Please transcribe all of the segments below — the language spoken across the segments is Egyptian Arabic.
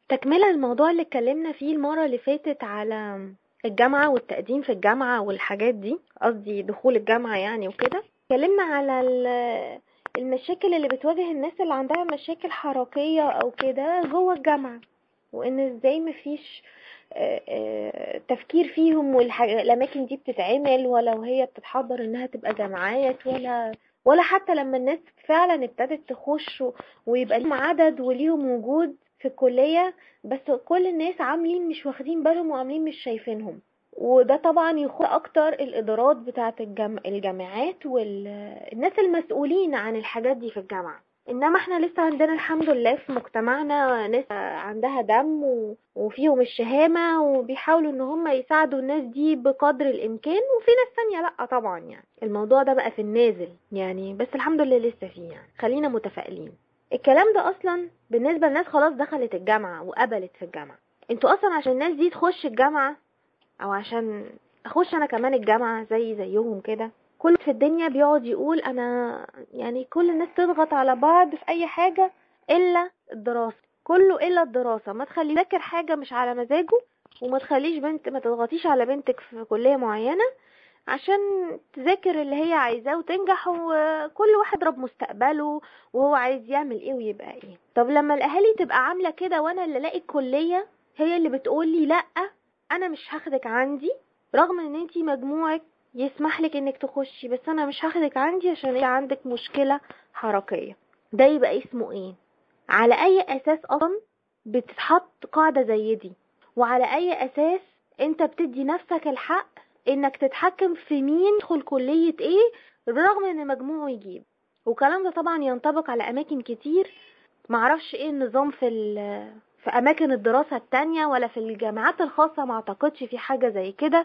تكملة الموضوع اللي اتكلمنا فيه المرة اللي فاتت على الجامعة والتقديم في الجامعة والحاجات دي قصدي دخول الجامعة يعني وكده اتكلمنا على ال- المشاكل اللي بتواجه الناس اللي عندها مشاكل حركية او كده جوه الجامعة وان ازاي مفيش آه، آه، تفكير فيهم والاماكن دي بتتعمل ولا وهي بتتحضر انها تبقى جامعات ولا ولا حتى لما الناس فعلا ابتدت تخش و- ويبقى ليهم عدد وليهم وجود في الكلية بس كل الناس عاملين مش واخدين بالهم وعاملين مش شايفينهم وده طبعا يخص اكتر الادارات بتاعه الجام... الجامعات والناس المسؤولين عن الحاجات دي في الجامعة انما احنا لسه عندنا الحمد لله في مجتمعنا ناس عندها دم و... وفيهم الشهامة وبيحاولوا ان هم يساعدوا الناس دي بقدر الامكان وفي ناس تانية لا طبعا يعني الموضوع ده بقى في النازل يعني بس الحمد لله لسه فيه يعني خلينا متفائلين الكلام ده اصلا بالنسبة لناس خلاص دخلت الجامعة وقبلت في الجامعة انتوا اصلا عشان الناس دي تخش الجامعة او عشان اخش انا كمان الجامعة زي زيهم كده كل في الدنيا بيقعد يقول انا يعني كل الناس تضغط على بعض في اي حاجة الا الدراسة كله الا الدراسة ما تخلي ذاكر حاجة مش على مزاجه وما تخليش بنت ما تضغطيش على بنتك في كلية معينة عشان تذاكر اللي هي عايزاه وتنجح وكل واحد رب مستقبله وهو عايز يعمل ايه ويبقى ايه طب لما الاهالي تبقى عاملة كده وانا اللي الاقي الكلية هي اللي بتقولي لا انا مش هاخدك عندي رغم ان انتي مجموعك يسمح لك انك تخشي بس انا مش هاخدك عندي عشان انت عندك مشكلة حركية ده يبقى اسمه ايه على اي اساس اصلا بتتحط قاعدة زي دي وعلى اي اساس انت بتدي نفسك الحق انك تتحكم في مين يدخل كلية ايه رغم ان مجموعه يجيب والكلام ده طبعا ينطبق على اماكن كتير معرفش ايه النظام في ال- في اماكن الدراسة التانية ولا في الجامعات الخاصة ما اعتقدش في حاجة زي كده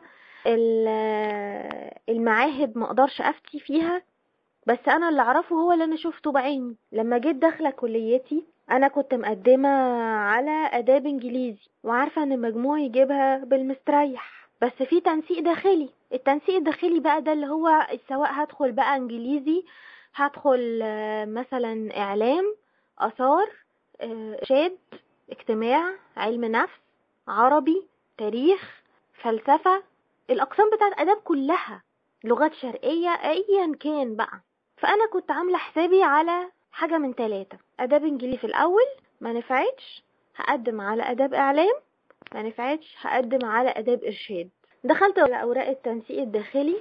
ال- المعاهد ما اقدرش افتي فيها بس انا اللي اعرفه هو اللي انا شفته بعيني لما جيت داخله كليتي انا كنت مقدمه على اداب انجليزي وعارفه ان مجموعي يجيبها بالمستريح بس في تنسيق داخلي التنسيق الداخلي بقى ده اللي هو سواء هدخل بقى انجليزي هدخل آه، مثلا اعلام اثار آه، ارشاد اجتماع علم نفس عربي تاريخ فلسفه الاقسام بتاعت اداب كلها لغات شرقيه ايا كان بقى فانا كنت عامله حسابي على حاجه من ثلاثه اداب انجليزي في الاول ما نفعتش هقدم على اداب اعلام ما نفعتش هقدم على اداب ارشاد دخلت على اوراق التنسيق الداخلي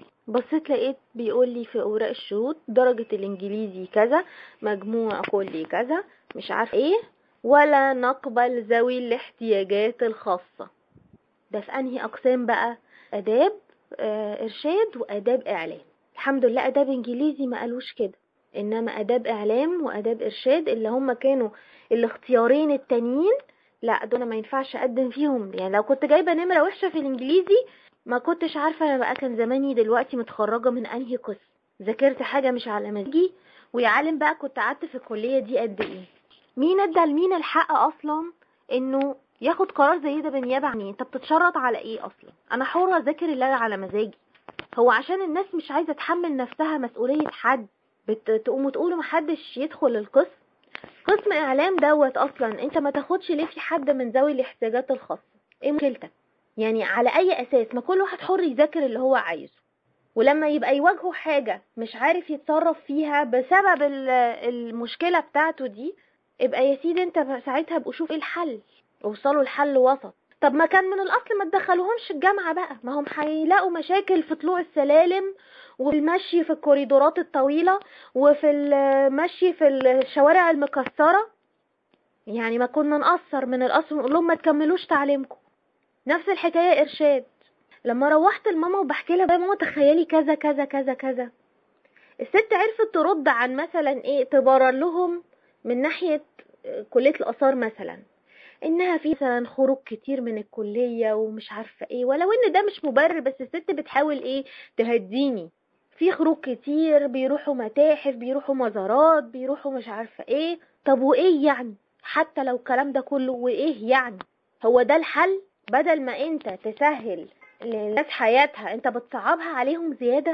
بصيت لقيت بيقول لي في اوراق الشروط درجه الانجليزي كذا مجموع كلي كذا مش عارف ايه ولا نقبل ذوي الاحتياجات الخاصه ده في انهي اقسام بقى اداب آه، ارشاد واداب اعلام الحمد لله اداب انجليزي ما قالوش كده انما اداب اعلام واداب ارشاد اللي هم كانوا الاختيارين التانيين لا دول ما ينفعش اقدم فيهم يعني لو كنت جايبه نمره وحشه في الانجليزي ما كنتش عارفه انا بقى كان زماني دلوقتي متخرجه من انهي قسم ذاكرت حاجه مش على مزاجي ويا عالم بقى كنت قعدت في الكليه دي قد ايه مين ادى لمين الحق اصلا انه ياخد قرار زي ده بالنيابه عن ايه انت بتتشرط على ايه اصلا انا حره اذاكر اللي أنا على مزاجي هو عشان الناس مش عايزه تحمل نفسها مسؤوليه حد بتقوموا تقولوا محدش يدخل القسم قسم اعلام دوت اصلا انت ما تاخدش ليه في حد من ذوي الاحتياجات الخاصه ايه مشكلتك يعني على اي اساس ما كل واحد حر يذاكر اللي هو عايزه ولما يبقى يواجهه حاجه مش عارف يتصرف فيها بسبب ال- المشكله بتاعته دي ابقى يا سيدي انت بقى ساعتها ابقوا شوف ايه الحل اوصلوا لحل وسط طب ما كان من الاصل ما تدخلوهمش الجامعه بقى ما هم هيلاقوا مشاكل في طلوع السلالم والمشي في الكوريدورات الطويله وفي المشي في الشوارع المكسره يعني ما كنا نقصر من الاصل ونقول لهم ما تكملوش تعليمكم نفس الحكايه ارشاد لما روحت لماما وبحكي لها بقى ماما تخيلي كذا كذا كذا كذا الست عرفت ترد عن مثلا ايه تبرر لهم من ناحيه كليه الاثار مثلا انها في مثلا خروج كتير من الكليه ومش عارفه ايه ولو ان ده مش مبرر بس الست بتحاول ايه تهديني في خروج كتير بيروحوا متاحف بيروحوا مزارات بيروحوا مش عارفه ايه طب وايه يعني حتى لو الكلام ده كله وايه يعني هو ده الحل بدل ما انت تسهل للناس حياتها انت بتصعبها عليهم زياده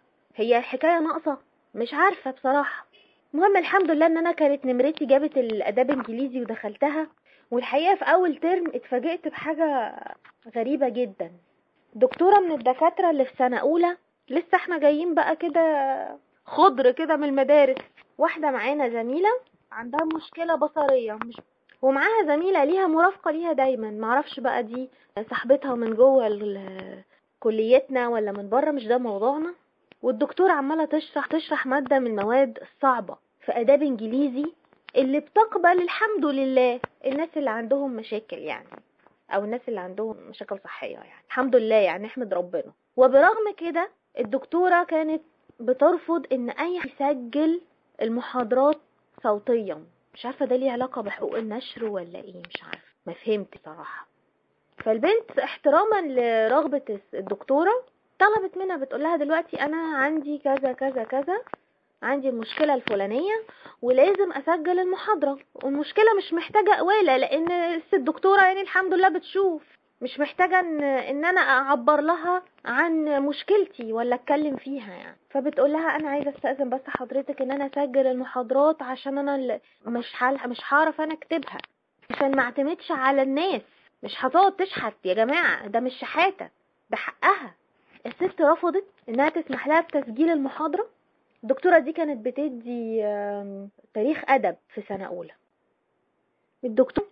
هي الحكايه ناقصه مش عارفه بصراحه المهم الحمد لله ان انا كانت نمرتي جابت الاداب انجليزي ودخلتها والحقيقة في أول ترم اتفاجئت بحاجة غريبة جدا دكتورة من الدكاترة اللي في سنة أولى لسه احنا جايين بقى كده خضر كده من المدارس واحدة معانا زميلة عندها مشكلة بصرية مش ومعاها زميلة ليها مرافقة ليها دايما معرفش بقى دي صاحبتها من جوه ال- كليتنا ولا من بره مش ده موضوعنا والدكتورة عمالة تشرح تشرح مادة من المواد الصعبة في آداب إنجليزي اللي بتقبل الحمد لله الناس اللي عندهم مشاكل يعني أو الناس اللي عندهم مشاكل صحية يعني الحمد لله يعني نحمد ربنا وبرغم كده الدكتورة كانت بترفض إن أي يسجل المحاضرات صوتيا مش عارفة ده ليه علاقة بحقوق النشر ولا ايه مش عارفة ما فهمت صراحة فالبنت احتراما لرغبة الدكتورة طلبت منها بتقول لها دلوقتي انا عندي كذا كذا كذا عندي المشكلة الفلانية ولازم اسجل المحاضرة والمشكلة مش محتاجة قوالة لان الست الدكتورة يعني الحمد لله بتشوف مش محتاجة ان, إن انا اعبر لها عن مشكلتي ولا اتكلم فيها يعني فبتقول لها انا عايزة استأذن بس حضرتك ان انا اسجل المحاضرات عشان انا ال- مش حال مش هعرف انا اكتبها عشان ما اعتمدش على الناس مش هتقعد تشحت يا جماعة ده مش شحاتة ده حقها الست رفضت انها تسمح لها بتسجيل المحاضرة الدكتورة دي كانت بتدي آم، تاريخ ادب في سنة اولى الدكتور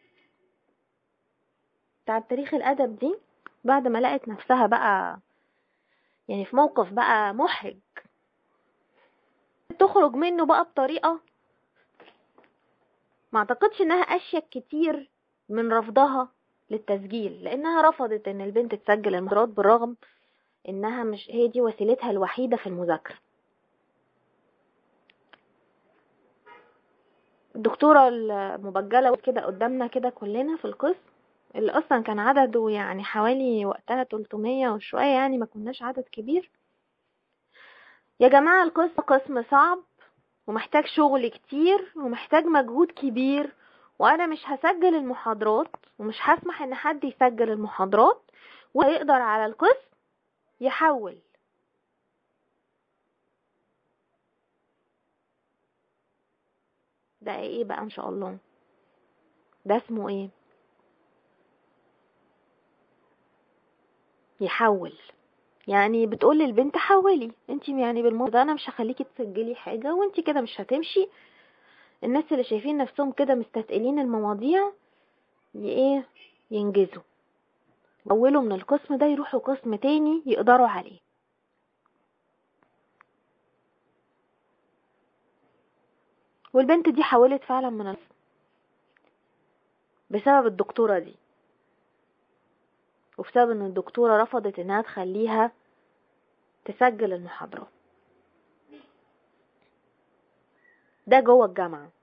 بتاع تاريخ الادب دي بعد ما لقت نفسها بقى يعني في موقف بقى محرج تخرج منه بقى بطريقة ما اعتقدش انها اشيك كتير من رفضها للتسجيل لانها رفضت ان البنت تسجل المحاضرات بالرغم انها مش هي دي وسيلتها الوحيدة في المذاكرة الدكتورة المبجلة كده قدامنا كده كلنا في القسم اللي اصلا كان عدده يعني حوالي وقتها 300 وشوية يعني ما كناش عدد كبير يا جماعة القسم قسم صعب ومحتاج شغل كتير ومحتاج مجهود كبير وانا مش هسجل المحاضرات ومش هسمح ان حد يسجل المحاضرات وهيقدر على القسم يحول ده ايه بقى ان شاء الله ده اسمه ايه يحول يعني بتقول للبنت حولي انت يعني بالموضوع ده انا مش هخليكي تسجلي حاجة وانت كده مش هتمشي الناس اللي شايفين نفسهم كده مستثقلين المواضيع ي- ايه ينجزوا يحولوا من القسم ده يروحوا قسم تاني يقدروا عليه والبنت دي حولت فعلا من القسم بسبب الدكتورة دي وبسبب ان الدكتورة رفضت انها تخليها تسجل المحاضرات ده جوه الجامعة